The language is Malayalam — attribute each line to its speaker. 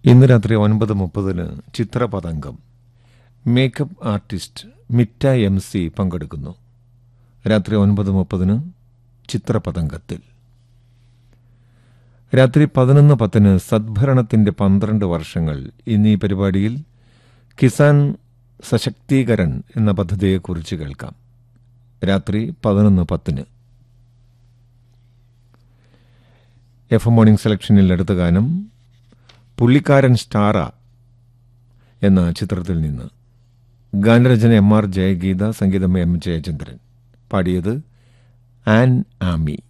Speaker 1: ഇന്ന് രാത്രി ഒൻപത് മുപ്പതിന് Chithrapathangam makeup artist Mitta M C പങ്കെടുക്കുന്നു രാത്രി ഒൻപത് മുപ്പതിന് ചിത്രപതംഗത്തിൽ രാത്രി പതിനൊന്ന് പത്തിന് സദ്ഭരണത്തിന്റെ പന്ത്രണ്ട് വർഷങ്ങൾ എന്നീ പരിപാടിയിൽ കിസാൻ സശക്തീകരൺ എന്ന പദ്ധതിയെക്കുറിച്ച് കേൾക്കാം രാത്രി പതിനൊന്ന് പത്തിന് എഫ് എം മോർണിംഗ് സെലക്ഷനിൽ അടുത്ത ഗാനം പുള്ളിക്കാരൻ സ്റ്റാറ എന്ന ചിത്രത്തിൽ നിന്ന് ഗാനരചന എം ആർ ജയഗീത സംഗീതം എം ജയചന്ദ്രൻ പാടിയത് ആൻ ആമി